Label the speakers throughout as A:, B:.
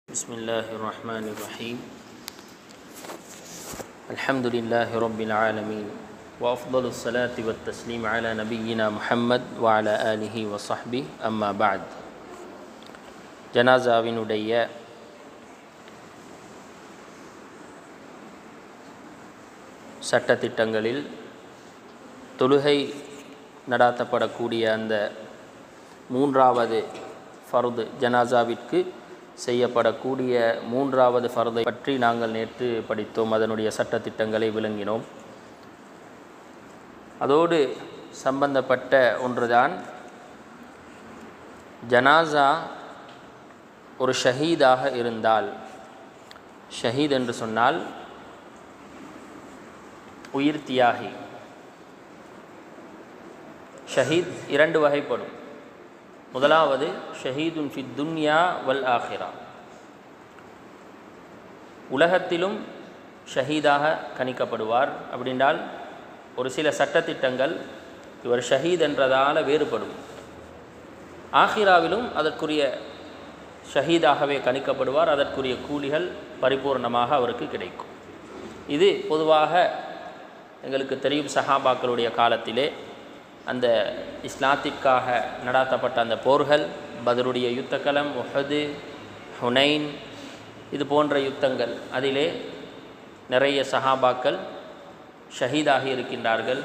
A: بسم الله الرحمن الرحيم الحمد لله رب العالمين وأفضل الصلاة والتسليم على نبينا محمد وعلى آله وصحبه أما بعد ஜனாசாவினுடைய சட்டத்திட்டங்களில் தொழுகை நடாத்தப்படக்கூடிய அந்த மூன்றாவது ஃபர்து ஜனாசாவிற்கு செய்யப்படக்கூடிய மூன்றாவது ஃபர்தை பற்றி நாங்கள் நேற்று படித்தோம் அதனுடைய சட்டத்திட்டங்களை விளங்கினோம் அதோடு சம்பந்தப்பட்ட ஒன்றுதான் ஜனாசா ஒரு ஷஹீதாக இருந்தால் ஷஹீத் என்று சொன்னால் உயிர் தியாகி ஷஹீத் இரண்டு வகைப்படும் முதலாவது ஷஹீதுன் ஃபி துன்யா வல் ஆஹிரா உலகத்திலும் ஷஹீதாக கணிக்கப்படுவார் அப்படின்றால் ஒரு சில சட்டத்திட்டங்கள் இவர் ஷஹீத் என்றதால் வேறுபடும் ஆஹிராவிலும் அதற்குரிய ஷஹீதாகவே கணிக்கப்படுவார் அதற்குரிய கூலிகள் பரிபூர்ணமாக அவருக்கு கிடைக்கும் இது பொதுவாக எங்களுக்கு தெரியும் சஹாபாக்களுடைய காலத்திலே அந்த இஸ்லாத்திற்காக நடாத்தப்பட்ட அந்த போர்கள் பதருடைய யுத்தகலம் உஹது ஹுனைன் இது போன்ற யுத்தங்கள் அதிலே நிறைய சஹாபாக்கள் ஷஹீதாகி இருக்கின்றார்கள்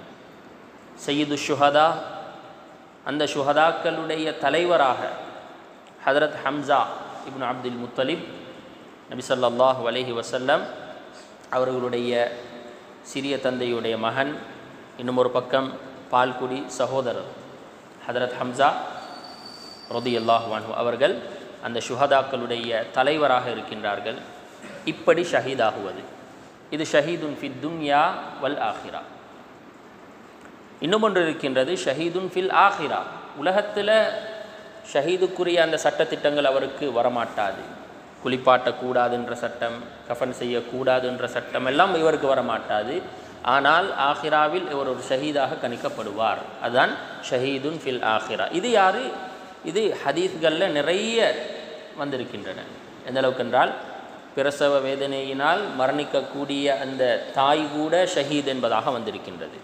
A: சையீது ஷுஹதா அந்த ஷுஹதாக்களுடைய தலைவராக ஹதரத் ஹம்சா இப்னு அப்துல் முத்தலிப் நபி ஸல்லல்லாஹு அலைஹி வஸல்லம் அவர்களுடைய சிறிய தந்தையுடைய மகன் இன்னும் ஒரு பக்கம் பால்குடி சகோதரர் ஹதரத் ஹம்சா ரதி அல்லாஹுவான் அவர்கள் அந்த ஷுஹதாக்களுடைய தலைவராக இருக்கின்றார்கள் இப்படி ஷஹீதாகுவது இது ஷஹீதுன் ஃபித் துன்யா வல் ஆஹிரா இன்னும் ஒன்று இருக்கின்றது ஷஹீதுன் ஃபில் ஆஹிரா உலகத்தில் ஷஹீதுக்குரிய அந்த சட்டத்திட்டங்கள் அவருக்கு வரமாட்டாது குளிப்பாட்டக்கூடாதுன்ற சட்டம் கஃபன் செய்யக்கூடாதுன்ற சட்டம் எல்லாம் இவருக்கு வரமாட்டாது ஆனால் ஆஹிராவில் இவர் ஒரு ஷஹீதாக கணிக்கப்படுவார் அதுதான் ஷஹீதுன் ஃபில் ஆஹிரா இது யார் இது ஹதீஸ்களில் நிறைய வந்திருக்கின்றன எந்த அளவுக்கு என்றால் பிரசவ வேதனையினால் மரணிக்கக்கூடிய அந்த தாய் கூட ஷஹீத் என்பதாக வந்திருக்கின்றது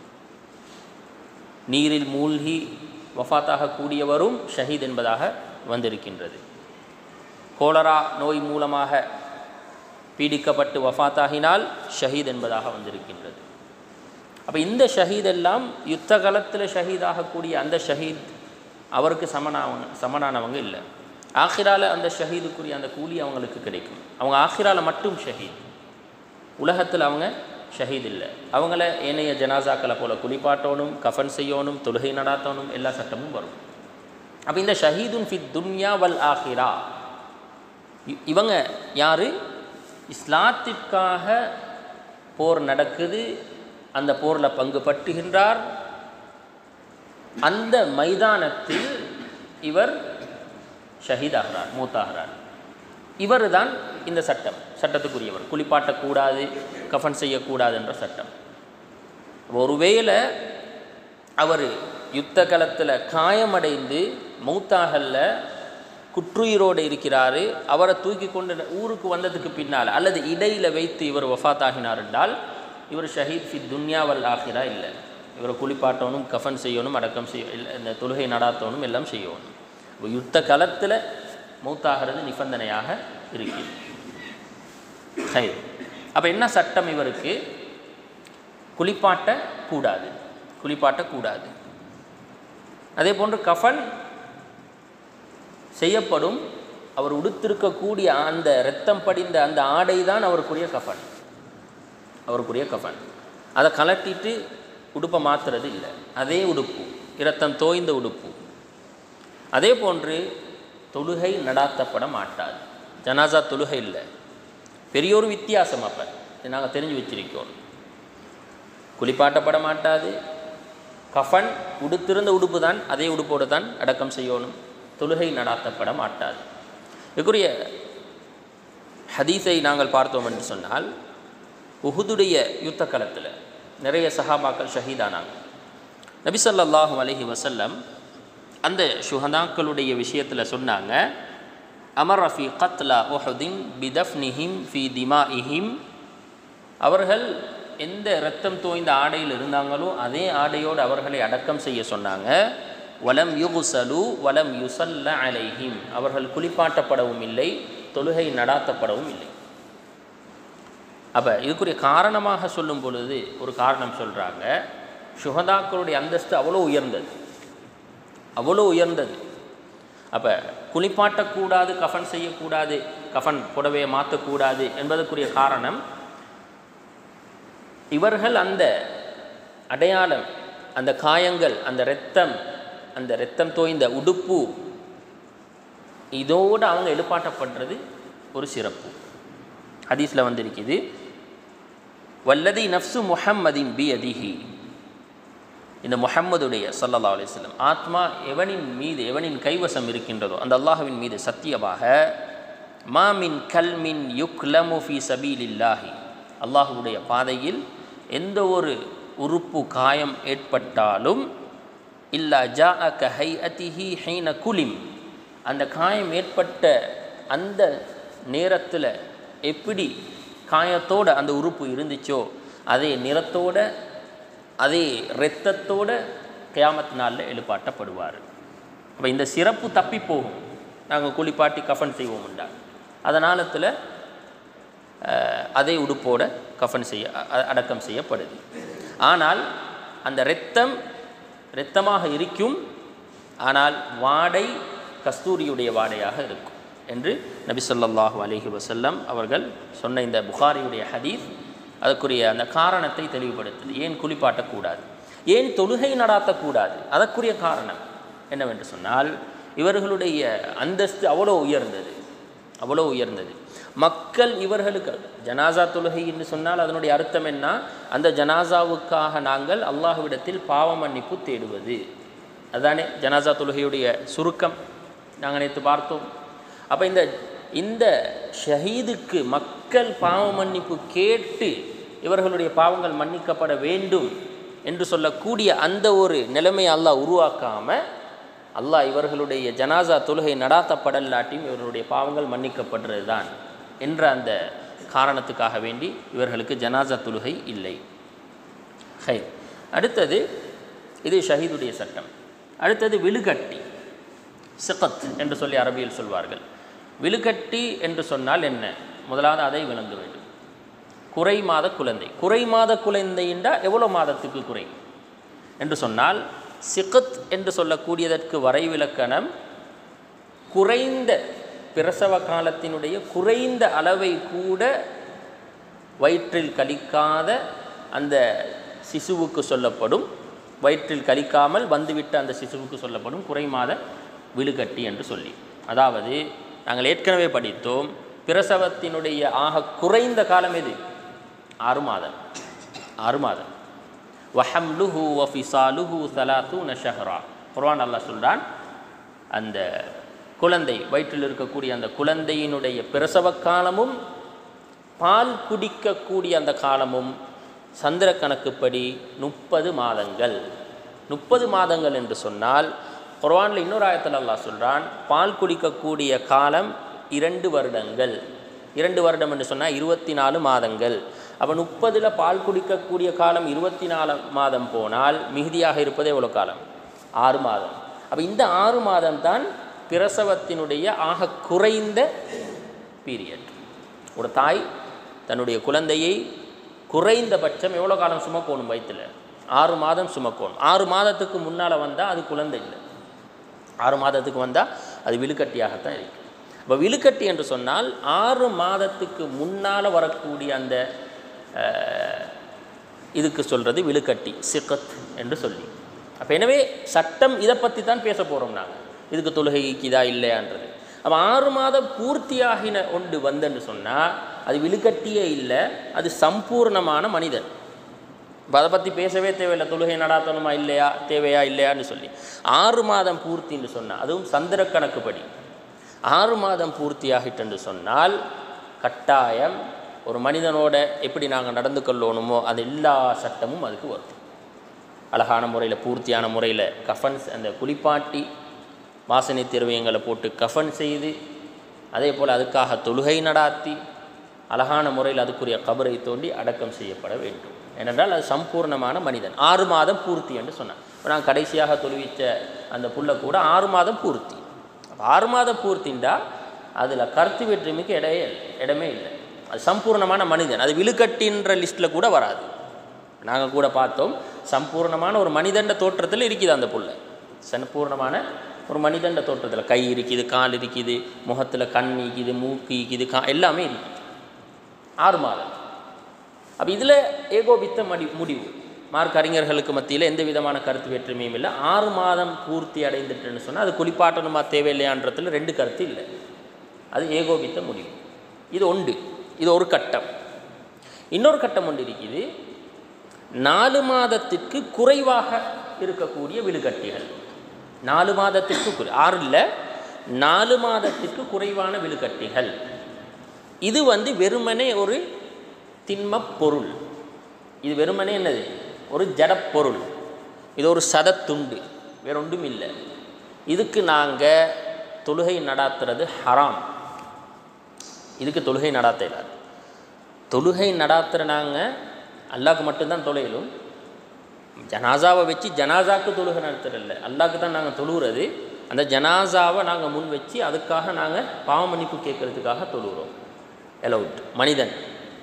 A: நீரில் மூழ்கி வஃபாத்தாக கூடியவரும் ஷஹீத் என்பதாக வந்திருக்கின்றது கோலரா நோய் மூலமாக பீடிக்கப்பட்டு வஃபாத்தாகினால் ஷஹீத் என்பதாக வந்திருக்கின்றது அப்போ இந்த ஷஹீத் எல்லாம் யுத்த காலத்தில் ஷஹீதாகக்கூடிய அந்த ஷஹீத் அவருக்கு சமனாவங்க சமனானவங்க இல்லை ஆஹிரால அந்த ஷஹீதுக்குரிய அந்த கூலி அவங்களுக்கு கிடைக்கும் அவங்க ஆஹிரால மட்டும் ஷஹீத் உலகத்தில் அவங்க ஷஹீத் இல்லை அவங்கள ஏனைய ஜனாசாக்களை போல குளிப்பாட்டணும் கஃபன் செய்யணும் தொழுகை நடாத்தணும் எல்லா சட்டமும் வரும் அப்போ இந்த ஷஹீதுன் ஃபித் துன்யா வல் ஆஹிரா இவங்க யார் இஸ்லாத்திற்காக போர் நடக்குது அந்த போரில் பங்கு பட்டுகின்றார் அந்த மைதானத்தில் இவர் ஷஹீதாகிறார் மூத்தாகிறார் இவர் தான் இந்த சட்டம் சட்டத்துக்குரியவர் குளிப்பாட்டக்கூடாது கஃபன் செய்யக்கூடாது என்ற சட்டம் ஒருவேளை அவர் யுத்த களத்தில் காயமடைந்து மௌத்தாகல்ல குற்றுயிரோடு இருக்கிறாரு அவரை தூக்கி கொண்டு ஊருக்கு வந்ததுக்கு பின்னால் அல்லது இடையில் வைத்து இவர் வஃபாத்தாகினார் என்றால் இவர் ஷஹீத் ஃபி துன்யாவல் ஆகிரா இல்லை இவரை குளிப்பாட்டணும் கஃபன் செய்யணும் அடக்கம் செய்ய இல்லை இந்த தொழுகை நடாத்தணும் எல்லாம் செய்யணும் இப்போ யுத்த களத்தில் மௌத்தாகிறது நிபந்தனையாக இருக்கிறது ஹை அப்போ என்ன சட்டம் இவருக்கு குளிப்பாட்ட கூடாது குளிப்பாட்டக்கூடாது அதே போன்று கஃபன் செய்யப்படும் அவர் உடுத்திருக்கக்கூடிய அந்த இரத்தம் படிந்த அந்த ஆடை தான் அவருக்குரிய கஃபன் அவருக்குரிய கஃபன் அதை கலட்டிட்டு உடுப்பை மாற்றுறது இல்லை அதே உடுப்பு இரத்தம் தோய்ந்த உடுப்பு அதே போன்று தொழுகை நடாத்தப்பட மாட்டாது ஜனாசா தொழுகை இல்லை பெரிய ஒரு வித்தியாசம் அப்போ நாங்கள் தெரிஞ்சு வச்சிருக்கோம் குளிப்பாட்டப்பட மாட்டாது கஃபன் உடுத்திருந்த உடுப்பு தான் அதே உடுப்போடு தான் அடக்கம் செய்யணும் தொழுகை நடாத்தப்பட மாட்டாது இதுக்குரிய ஹதீஸை நாங்கள் பார்த்தோம் என்று சொன்னால் உஹுதுடைய யுத்த களத்தில் நிறைய சஹாபாக்கள் ஷஹீதானாங்க நபிசல்லாஹு அலஹி வசல்லம் அந்த சுஹதாக்களுடைய விஷயத்தில் சொன்னாங்க அமர் ரஃபி கத்லா உஹுதின் பிதஃப்னிஹிம் ஃபி திமாஇஹிம் அவர்கள் எந்த இரத்தம் தோய்ந்த ஆடையில் இருந்தாங்களோ அதே ஆடையோடு அவர்களை அடக்கம் செய்ய சொன்னாங்க வலம் யுகுசலு வலம் யுசல்ல அலைஹிம் அவர்கள் குளிப்பாட்டப்படவும் இல்லை தொழுகை நடாத்தப்படவும் இல்லை அப்போ இதுக்குரிய காரணமாக சொல்லும் பொழுது ஒரு காரணம் சொல்கிறாங்க சுகதாக்களுடைய அந்தஸ்து அவ்வளோ உயர்ந்தது அவ்வளோ உயர்ந்தது அப்போ குளிப்பாட்டக்கூடாது கஃபன் செய்யக்கூடாது கஃபன் புடவையை மாற்றக்கூடாது என்பதற்குரிய காரணம் இவர்கள் அந்த அடையாளம் அந்த காயங்கள் அந்த இரத்தம் அந்த இரத்தம் தோய்ந்த உடுப்பு இதோடு அவங்க எழுப்பாட்டப்படுறது ஒரு சிறப்பு ஹதீஸில் வந்திருக்குது வல்லதி நஃப்சு முஹம்மதின் பி அதிஹி இந்த முஹம்மதுடைய சல்லல்லா அலிஸ்லம் ஆத்மா எவனின் மீது எவனின் கைவசம் இருக்கின்றதோ அந்த அல்லாஹுவின் மீது சத்தியமாக மாமின் கல்மின் யுக்லமு ஃபி சபீலில்லாஹி அல்லாஹுடைய பாதையில் எந்த ஒரு உறுப்பு காயம் ஏற்பட்டாலும் இல்லா ஜா அ கஹை அதிஹி ஹைன குலிம் அந்த காயம் ஏற்பட்ட அந்த நேரத்தில் எப்படி காயத்தோட அந்த உறுப்பு இருந்துச்சோ அதே நிறத்தோட அதே இரத்தத்தோட கியாமத் நாளில் எழுப்பாட்டப்படுவார் அப்போ இந்த சிறப்பு தப்பி போகும் நாங்கள் குளிப்பாட்டி கஃபன் செய்வோம் உண்டா அதனாலத்தில் அதே உடுப்போட கஃபன் செய்ய அ- அடக்கம் செய்யப்படுது ஆனால் அந்த இரத்தம் இரத்தமாக இருக்கும் ஆனால் வாடை கஸ்தூரியுடைய வாடையாக இருக்கும் என்று நபி ஸல்லல்லாஹு அலைஹி வஸல்லம் அவர்கள் சொன்ன இந்த புகாரியுடைய ஹதீஸ் அதற்குரிய அந்த காரணத்தை தெளிவுபடுத்துது ஏன் குளிப்பாட்டக்கூடாது ஏன் தொழுகை நடாத்தக்கூடாது அதற்குரிய காரணம் என்னவென்று சொன்னால் இவர்களுடைய அந்தஸ்து அவ்வளோ உயர்ந்தது அவ்வளோ உயர்ந்தது மக்கள் இவர்களுக்கு ஜனாசா தொழுகை என்று சொன்னால் அதனுடைய அர்த்தம் என்ன அந்த ஜனாசாவுக்காக நாங்கள் அல்லாஹ்விடத்தில் பாவ மன்னிப்பு தேடுவது அதானே ஜனாசா தொழுகையுடைய சுருக்கம் நாங்கள் நேற்று பார்த்தோம் அப்போ இந்த இந்த ஷஹீதுக்கு மக்கள் பாவ மன்னிப்பு கேட்டு இவர்களுடைய பாவங்கள் மன்னிக்கப்பட வேண்டும் என்று சொல்லக்கூடிய அந்த ஒரு நிலைமையை அல்லாஹ் உருவாக்காம அல்லாஹ் இவர்களுடைய ஜனாசா தொழுகை நடாத்தப்படலாட்டியும் இவர்களுடைய பாவங்கள் மன்னிக்கப்படுறது தான் என்ற அந்த காரணத்துக்காக வேண்டி இவர்களுக்கு ஜனாசா தொழுகை இல்லை ஹை அடுத்தது இது ஷஹீதுடைய சட்டம் அடுத்தது விழுகட்டி சிகத் என்று சொல்லி அரபியில் சொல்வார்கள் விழுகட்டி என்று சொன்னால் என்ன முதலாவது அதை விளங்க வேண்டும் குறை மாத குழந்தை குறை மாத குழந்தைண்டா எவ்வளோ மாதத்துக்கு குறை என்று சொன்னால் சிகத் என்று சொல்லக்கூடியதற்கு வரைவிலக்கணம் குறைந்த பிரசவ காலத்தினுடைய குறைந்த அளவை கூட வயிற்றில் கழிக்காத அந்த சிசுவுக்கு சொல்லப்படும் வயிற்றில் கழிக்காமல் வந்துவிட்ட அந்த சிசுவுக்கு சொல்லப்படும் குறைமாத விழுகட்டி என்று சொல்லி அதாவது நாங்கள் ஏற்கனவே படித்தோம் பிரசவத்தினுடைய ஆக குறைந்த காலம் எது ஆறு மாதம் ஆறு மாதம் வஹம்லுஹு வஃபிசாலுஹு சலாத்து ஷஹ்ரா குர்ஆன் அல்லாஹ் சொல்றான் அந்த குழந்தை வயிற்றில் இருக்கக்கூடிய அந்த குழந்தையினுடைய பிரசவ காலமும் பால் குடிக்கக்கூடிய அந்த காலமும் சந்திர கணக்குப்படி முப்பது மாதங்கள் முப்பது மாதங்கள் என்று சொன்னால் குர்ஆனில் இன்னொரு ஆயத்தில் அல்லாஹ் சொல்கிறான் பால் குடிக்கக்கூடிய காலம் இரண்டு வருடங்கள் இரண்டு வருடம் என்று சொன்னால் இருபத்தி நாலு மாதங்கள் அப்போ முப்பதில் பால் குடிக்கக்கூடிய காலம் இருபத்தி நாலு மாதம் போனால் மிகுதியாக இருப்பது எவ்வளோ காலம் ஆறு மாதம் அப்போ இந்த ஆறு மாதம் தான் பிரசவத்தினுடைய ஆக குறைந்த பீரியட் ஒரு தாய் தன்னுடைய குழந்தையை குறைந்தபட்சம் எவ்வளோ காலம் சுமக்கணும் வயிற்றில் ஆறு மாதம் சுமக்கணும் ஆறு மாதத்துக்கு முன்னால் வந்தால் அது குழந்தை இல்லை ஆறு மாதத்துக்கு வந்தால் அது விழுக்கட்டியாகத்தான் இருக்கு இப்போ விழுக்கட்டி என்று சொன்னால் ஆறு மாதத்துக்கு முன்னால் வரக்கூடிய அந்த அஹ், இதுக்கு சொல்கிறது விழுக்கட்டி சிக்கத் என்று சொல்லி அப்போ எனவே சட்டம் இதை பற்றி தான் பேச போகிறோம் நாங்கள் இதுக்கு தொழுகைக்கு இதா இல்லையான்றது அப்போ ஆறு மாதம் பூர்த்தியாகின ஒன்று வந்தன்னு சொன்னால் அது விழுக்கட்டியே இல்லை அது சம்பூர்ணமான மனிதன் இப்போ அதை பற்றி பேசவே தேவையில்லை தொழுகை நடாத்தணுமா இல்லையா தேவையா இல்லையான்னு சொல்லி ஆறு மாதம் பூர்த்தின்னு சொன்னால் அதுவும் சந்திர கணக்குப்படி ஆறு மாதம் பூர்த்தியாகிட்டு சொன்னால் கட்டாயம் ஒரு மனிதனோட எப்படி நாங்கள் நடந்து கொள்ளணுமோ அது எல்லா சட்டமும் அதுக்கு வரும் அழகான முறையில் பூர்த்தியான முறையில் கஃபன் அந்த குளிப்பாட்டி வாசனை திரவியங்களை போட்டு கஃபன் செய்து அதே போல் அதுக்காக தொழுகை நடாத்தி அழகான முறையில் அதுக்குரிய கபரை தோண்டி அடக்கம் செய்யப்பட வேண்டும் ஏனென்றால் அது சம்பூர்ணமான மனிதன் ஆறு மாதம் பூர்த்தி என்று சொன்னான் இப்போ நான் கடைசியாக தொழுவிச்ச அந்த புள்ள கூட ஆறு மாதம் பூர்த்தி அப்ப ஆறு மாதம் பூர்த்தின்றா அதில் கருத்து வேற்றுமைக்கு இடையே இடமே இல்லை அது சம்பூர்ணமான மனிதன் அது விழுக்கட்டின்ற லிஸ்ட்டில் கூட வராது நாங்கள் கூட பார்த்தோம் சம்பூர்ணமான ஒரு மனிதண்ட தோற்றத்தில் இருக்குது அந்த புள்ள சம்பூர்ணமான ஒரு மனிதண்ட தோற்றத்தில் கை இருக்குது கால் இருக்குது முகத்தில் கண் இருக்குது மூக்கு இருக்குது கா எல்லாமே இருக்குது ஆறு மாதம் அப்போ இதில் ஏகோபித்த மடி முடிவு மார்க் அறிஞர்களுக்கு மத்தியில் எந்த விதமான கருத்து வேற்றுமையும் இல்லை ஆறு மாதம் பூர்த்தி அடைந்துட்டுன்னு சொன்னால் அது குளிப்பாட்டணுமா தேவையில்லையான்றதுல ரெண்டு கருத்து இல்லை அது ஏகோபித்த முடிவு இது ஒன்று இது ஒரு கட்டம் இன்னொரு கட்டம் ஒன்று இருக்குது நாலு மாதத்திற்கு குறைவாக இருக்கக்கூடிய விழுக்கட்டிகள் நாலு மாதத்திற்கு குறை ஆறு இல்லை நாலு மாதத்திற்கு குறைவான விழுக்கட்டிகள் இது வந்து வெறுமனே ஒரு திண்மப் பொருள் இது வெறுமனே என்னது ஒரு ஜடப்பொருள் இது ஒரு சதத்துண்டு வேற ஒன்றும் இல்லை இதுக்கு நாங்கள் தொழுகை நடாத்துறது ஹராம் இதுக்கு தொழுகை நடாத்த இல்லாது தொழுகை நடாத்துற நாங்கள் அல்லாஹ்க்கு மட்டும்தான் தொழுகலும் ஜனாசாவை வச்சு ஜனாசாக்கு தொழுகை நடத்துறதில்ல அல்லாஹ்க்கு தான் நாங்கள் தொழுகிறது அந்த ஜனாசாவை நாங்கள் முன் வச்சு அதுக்காக நாங்கள் பாவ மன்னிப்பு கேட்கறதுக்காக தொழுகிறோம் எலவுட் மனிதன்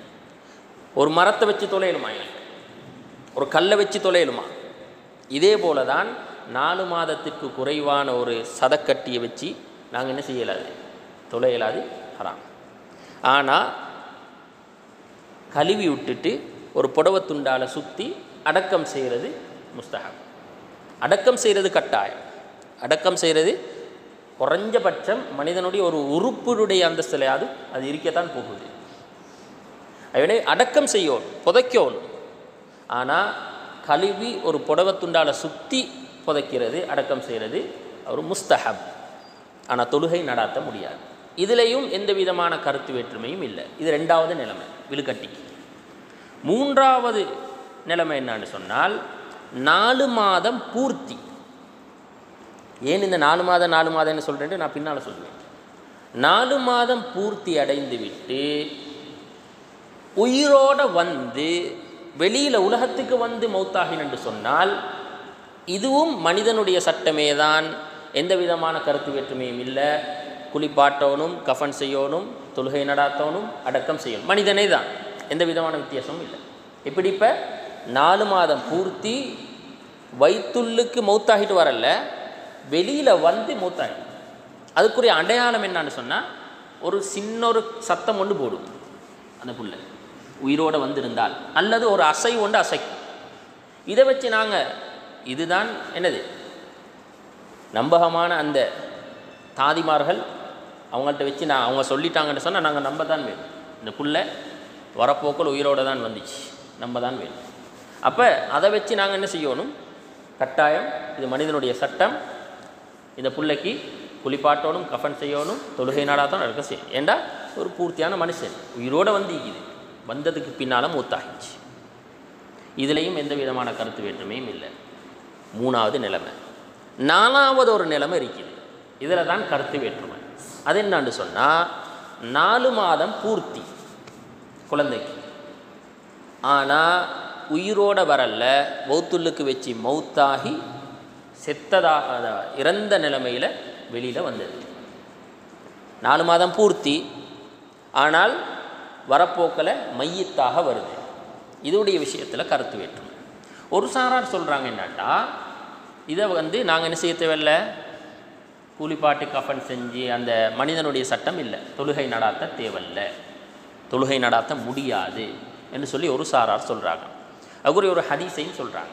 A: ஒரு மரத்தை வச்சு தொலையலுமா எனக்கு ஒரு கல்லை வச்சு தொலையலுமா இதே போல தான் நாலு மாதத்திற்கு குறைவான ஒரு சதக்கட்டியை வச்சு நாங்கள் என்ன செய்யலாது தொலையலாது ஹராம் ஆனால் கழுவி விட்டுட்டு ஒரு புடவை துண்டால் சுற்றி அடக்கம் செய்கிறது முஸ்தகம் அடக்கம் செய்கிறது கட்டாயம் அடக்கம் செய்கிறது குறைஞ்சபட்சம் மனிதனுடைய ஒரு உறுப்பினுடைய அந்தஸ்திலையாவது அது இருக்கத்தான் போகுது அவனை அடக்கம் செய்யணும் புதைக்கணும் ஆனால் கழுவி ஒரு புடவை துண்டால் சுற்றி புதைக்கிறது அடக்கம் செய்கிறது ஒரு முஸ்தஹப் ஆனால் தொழுகை நடாத்த முடியாது இதுலேயும் எந்த விதமான கருத்து வேற்றுமையும் இல்லை இது ரெண்டாவது நிலைமை விழுக்கட்டிக்கு மூன்றாவது நிலைமை என்னன்னு சொன்னால் நாலு மாதம் பூர்த்தி ஏன் இந்த நாலு மாதம் நாலு மாதம்னு சொல்கிறேன்ட்டு நான் பின்னால் சொல்லுவேன் நாலு மாதம் பூர்த்தி அடைந்து விட்டு உயிரோட வந்து வெளியில் உலகத்துக்கு வந்து மௌத்தாகின் என்று சொன்னால் இதுவும் மனிதனுடைய சட்டமே தான் எந்த விதமான கருத்து வேற்றுமையும் இல்லை குளிப்பாட்டவனும் கஃபன் செய்யணும் தொழுகை நடாத்தவனும் அடக்கம் செய்யணும் மனிதனே தான் எந்த விதமான வித்தியாசமும் இல்லை இப்படி இப்போ நாலு மாதம் பூர்த்தி வயிற்றுள்ளுக்கு மௌத்தாகிட்டு வரல வெளியில் வந்து மௌத்தாகி அதுக்குரிய அடையாளம் என்னன்னு சொன்னால் ஒரு சின்ன ஒரு சத்தம் ஒன்று போடும் அந்த புள்ள உயிரோடு வந்திருந்தால் அல்லது ஒரு அசை ஒன்று அசைக்கும் இதை வச்சு நாங்கள் இதுதான் என்னது நம்பகமான அந்த தாதிமார்கள் அவங்கள்ட்ட வச்சு நான் அவங்க சொல்லிட்டாங்கன்னு சொன்னால் நாங்கள் நம்ப தான் வேணும் இந்த புள்ள வரப்போக்கில் உயிரோடு தான் வந்துச்சு நம்ப தான் வேணும் அப்போ அதை வச்சு நாங்கள் என்ன செய்யணும் கட்டாயம் இது மனிதனுடைய சட்டம் இந்த பிள்ளைக்கு குளிப்பாட்டணும் கஃபன் செய்யணும் தொழுகை நாடாக தான் நடக்க செய்யும் ஏண்டா ஒரு பூர்த்தியான மனுஷன் உயிரோடு வந்திக்குது வந்ததுக்கு பின்னால் மூத்தாகிச்சு இதுலேயும் எந்த விதமான கருத்து வேற்றுமையும் இல்லை மூணாவது நிலைமை நாலாவது ஒரு நிலைமை இருக்குது இதில் தான் கருத்து வேற்றுமை அது என்னான்னு சொன்னால் நாலு மாதம் பூர்த்தி குழந்தைக்கு ஆனால் உயிரோட வரல மௌத்துள்ளுக்கு வச்சு மௌத்தாகி செத்ததாக அத- இறந்த நிலைமையில் வெளியில் வந்தது நாலு மாதம் பூர்த்தி ஆனால் வரப்போக்கில் மையத்தாக வருது இதோடைய விஷயத்தில் கருத்து வேற்றுமை ஒரு சாரார் சொல்கிறாங்க என்னட்டா இதை வந்து நாங்கள் என்ன செய்ய தேவையில்ல கூலிப்பாட்டு கஃபன் செஞ்சு அந்த மனிதனுடைய சட்டம் இல்லை தொழுகை நடாத்த தேவையில்ல தொழுகை நடாத்த முடியாது என்று சொல்லி ஒரு சாரார் சொல்கிறாங்க அதுக்குரிய ஒரு ஹதீஸையும் சொல்கிறாங்க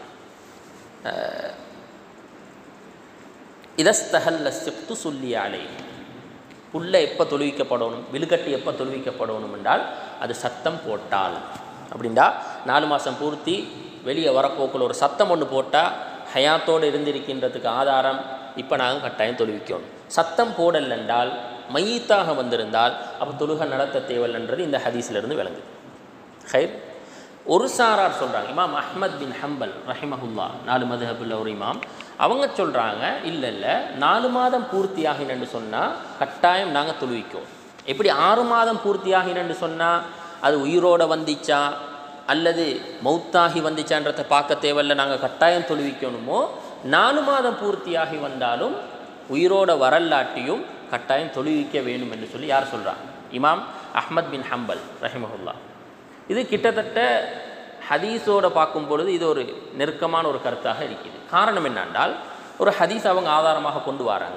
A: இதஸ்தஹல்ல சிப்து சொல்லி அலை புல்ல எப்போ தொழுவிக்கப்படணும் விழுக்கட்டு எப்போ தொழுவிக்கப்படணும் என்றால் அது சத்தம் போட்டால் அப்படின்டா நாலு மாதம் பூர்த்தி வெளியே வரப்போக்கில் ஒரு சத்தம் ஒன்று போட்டால் ஹயாத்தோடு இருந்திருக்கின்றதுக்கு ஆதாரம் இப்போ நாங்கள் கட்டாயம் தொழுவிக்கணும் சத்தம் போடல் என்றால் மையத்தாக வந்திருந்தால் அப்போ தொழுகை நடத்த தேவையில்லைன்றது இந்த ஹதீஸிலிருந்து விளங்குது ஹைர் ஒரு சாரார் சொல்கிறாங்க இமாம் அஹ்மத் பின் ஹம்பல் ரஹிமஹுல்லா நாலு மதுஹபுல்ல ஒரு இமாம் அவங்க சொல்கிறாங்க இல்லை இல்லை நாலு மாதம் பூர்த்தியாகினு சொன்னால் கட்டாயம் நாங்கள் தொழுவிக்கோம் எப்படி ஆறு மாதம் பூர்த்தியாகினு சொன்னால் அது உயிரோட வந்துச்சா அல்லது மௌத்தாகி வந்துச்சான்றதை பார்க்க தேவையில்ல நாங்கள் கட்டாயம் தொழுவிக்கணுமோ நாலு மாதம் பூர்த்தியாகி வந்தாலும் உயிரோட வரலாட்டியும் கட்டாயம் தொழுவிக்க வேணும் என்று சொல்லி யார் சொல்றா இமாம் அஹ்மத் பின் ஹம்பல் ரஹிமஹுல்லா இது கிட்டத்தட்ட ஹதீஸோட பார்க்கும் பொழுது இது ஒரு நெருக்கமான ஒரு கருத்தாக இருக்குது காரணம் என்னென்றால் ஒரு ஹதீஸ் அவங்க ஆதாரமாக கொண்டு வராங்க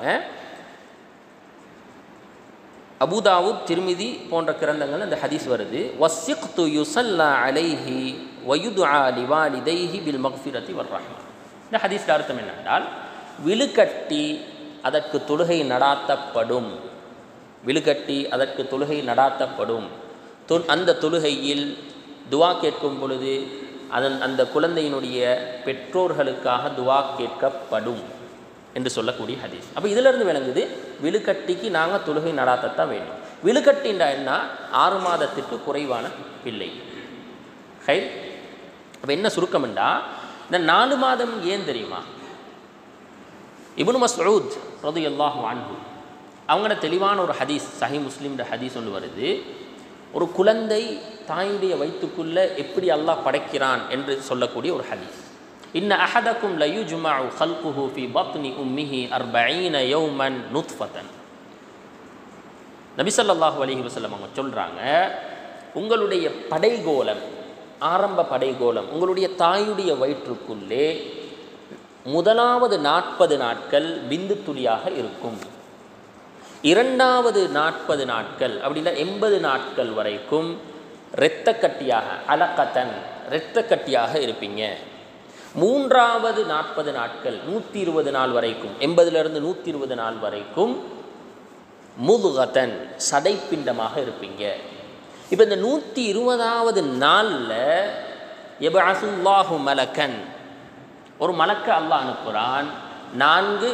A: அபுதாவுத் திருமிதி போன்ற கிரந்தங்கள் இந்த ஹதீஸ் வருது வசிக்து யுசல்லா அலைஹி வயுதுஆ லிவாலிதைஹி பில் மக்ஃபிரத்தி வர்ரஹ்மா இந்த ஹதீஸ்ல அர்த்தம் என்னென்றால் விழுக்கட்டி அதற்கு தொழுகை நடாத்தப்படும் விழுக்கட்டி அதற்கு தொழுகை நடாத்தப்படும் தொ அந்த தொழுகையில் துவா கேட்கும் பொழுது அதன் அந்த குழந்தையினுடைய பெற்றோர்களுக்காக துவா கேட்கப்படும் என்று சொல்லக்கூடிய ஹதீஸ் அப்போ இதிலிருந்து விளங்குது விழுக்கட்டிக்கு நாங்கள் தொழுகை நடாத்தத்தான் வேணும் விழுக்கட்டின்றா என்ன ஆறு மாதத்திற்கு குறைவான பிள்ளை ஹை அப்போ என்ன சுருக்கம்ண்டா இந்த நாலு மாதம் ஏன் தெரியுமா இப்னு மஸ்ஊத் ரலியல்லாஹு அன்ஹு அவங்களோட தெளிவான ஒரு ஹதீஸ் சஹி முஸ்லீம்ன்ற ஹதீஸ் ஒன்று வருது ஒரு குழந்தை தாயுடைய வயிற்றுக்குள்ள எப்படி அல்லாஹ் படைக்கிறான் என்று சொல்லக்கூடிய ஒரு ஹதீஸ் இன்ன அஹதக்கும் லயுஜ்மஉ ஹல்குஹு ஃபி பத்னி உம்மிஹி அர்பஈன யௌமன் நுத்ஃபதன் நபி ஸல்லல்லாஹு அலைஹி வஸல்லம் அவங்க சொல்றாங்க உங்களுடைய படைகோலம் ஆரம்ப படைகோலம் உங்களுடைய தாயுடைய வயிற்றுக்குள்ளே முதலாவது நாற்பது நாட்கள் பிந்து துளியாக இருக்கும் இரண்டாவது நாற்பது நாட்கள் அப்படி இல்லை எண்பது நாட்கள் வரைக்கும் இரத்த கட்டியாக அலக்கத்தன் இரத்த கட்டியாக இருப்பீங்க மூன்றாவது நாற்பது நாட்கள் நூற்றி இருபது நாள் வரைக்கும் எண்பதுலேருந்து நூற்றி இருபது நாள் வரைக்கும் முதுகத்தன் சதைப்பிண்டமாக இருப்பீங்க இப்போ இந்த நூற்றி இருபதாவது நாளில் எபாசுல்லாஹு மலக்கன் ஒரு மலக்க அல்லாஹ் அனுப்புகிறான் நான்கு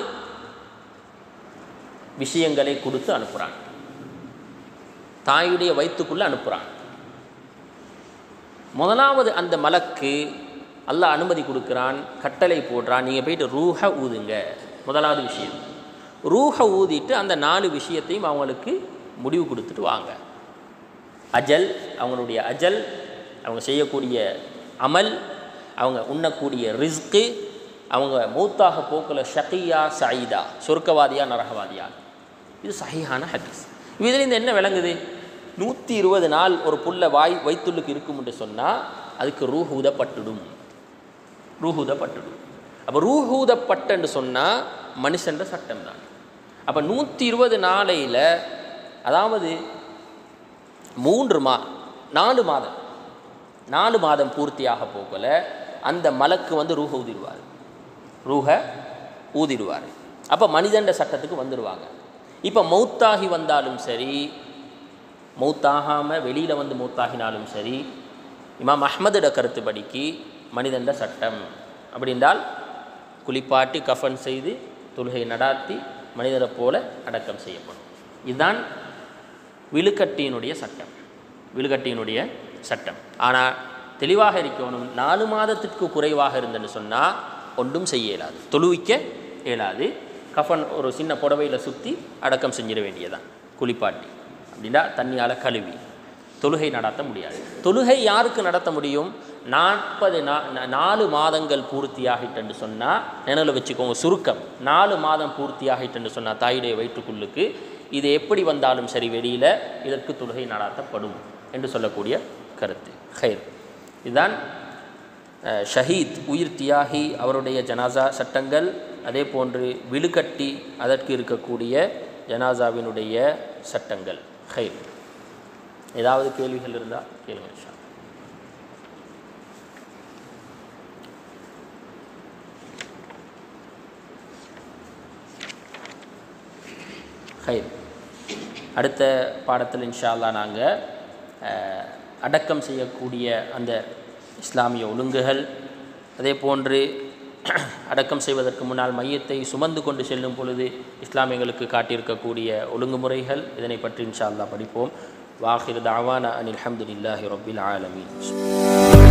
A: விஷயங்களை கொடுத்து அனுப்புகிறான் தாயுடைய வயிற்றுக்குள்ளே அனுப்புகிறான் முதலாவது அந்த மலக்கு அல்லாஹ் அனுமதி கொடுக்குறான் கட்டளை போடுறான் நீங்கள் போயிட்டு ரூஹ ஊதுங்க முதலாவது விஷயம் ரூஹ ஊதிட்டு அந்த நாலு விஷயத்தையும் அவங்களுக்கு முடிவு கொடுத்துட்டு வாங்க அஜல் அவங்களுடைய அஜல் அவங்க செய்யக்கூடிய அமல் அவங்க உண்ணக்கூடிய ரிஸ்க்கு அவங்க மூத்தாக போக்கில் ஷகியா சயீதா சொர்க்கவாதியா நரகவாதியா இது சஹிஹான ஹதீஸ் இதில் இந்த என்ன விளங்குது நூற்றி இருபது நாள் ஒரு புல்ல வாய் வைத்துள்ளுக்கு இருக்கும் என்று சொன்னால் அதுக்கு ரூஹூதப்பட்டுடும் ரூஹூதப்பட்டுடும் அப்போ ரூஹூதப்பட்டன்னு சொன்னால் மனுஷன்ற சட்டம் தான் அப்போ நூற்றி இருபது நாளையில் அதாவது மூன்று மா நாலு மாதம் நாலு மாதம் பூர்த்தியாக போகல அந்த மலக்கு வந்து ரூஹ ஊதிடுவார் ரூஹ ஊதிடுவார் அப்போ மனிதண்ட சட்டத்துக்கு வந்துடுவாங்க இப்போ மௌத்தாகி வந்தாலும் சரி மௌத்தாகாமல் வெளியில் வந்து மௌத்தாகினாலும் சரி இமாம் அஹ்மதோட கருத்துப்படிக்கு மனிதண்ட சட்டம் அப்படின்றால் குளிப்பாட்டி கஃபன் செய்து தொழுகை நடாத்தி மனிதரை போல அடக்கம் செய்யப்படும் இதுதான் விழுக்கட்டியினுடைய சட்டம் விழுக்கட்டியினுடைய சட்டம் ஆனால் தெளிவாக இருக்கணும் நாலு மாதத்திற்கு குறைவாக இருந்துன்னு சொன்னால் ஒன்றும் செய்ய இயலாது தொழுவிக்க இயலாது கஃபன் ஒரு சின்ன புடவையில் சுற்றி அடக்கம் செஞ்சிட வேண்டியதான் குளிப்பாட்டி அப்படின்னா தண்ணியால் கழுவி தொழுகை நடத்த முடியாது தொழுகை யாருக்கு நடத்த முடியும் நாற்பது நா நா- நாலு மாதங்கள் பூர்த்தியாகிட்டன்னு சொன்னால் நினைவில் வச்சுக்கோங்க சுருக்கம் நாலு மாதம் பூர்த்தியாகிட்டன்னு சொன்னால் தாயுடைய வயிற்றுக்குள்ளுக்கு இது எப்படி வந்தாலும் சரி வெளியில் இதற்கு தொழுகை நடாத்தப்படும் என்று சொல்லக்கூடிய கருத்து ஹைர் இதுதான் அஹ், ஷஹீத் உயிர் தியாகி அவருடைய ஜனாசா சட்டங்கள் அதே போன்று விழுக்கட்டி அதற்கு இருக்கக்கூடிய ஜனாசாவினுடைய சட்டங்கள் ஹைர் ஏதாவது கேள்விகள் இருந்தால் கேளுங்க இன்ஷா அல்லாஹ். ஹைர் அடுத்த பாடத்தில் இன்ஷா அல்லாஹ் நாங்கள் அடக்கம் செய்யக்கூடிய அந்த இஸ்லாமிய ஒழுங்குகள் அதே போன்று அடக்கம் செய்வதற்கு முன்னால் மையத்தை சுமந்து கொண்டு செல்லும் பொழுது இஸ்லாமியர்களுக்கு காட்டியிருக்கக்கூடிய ஒழுங்குமுறைகள் இதனை பற்றி இன்ஷா அல்லாஹ் படிப்போம் வாஹிர் தாவானா அனில் அல்ஹம்துலில்லாஹி ரப்பில் ஆலமீன்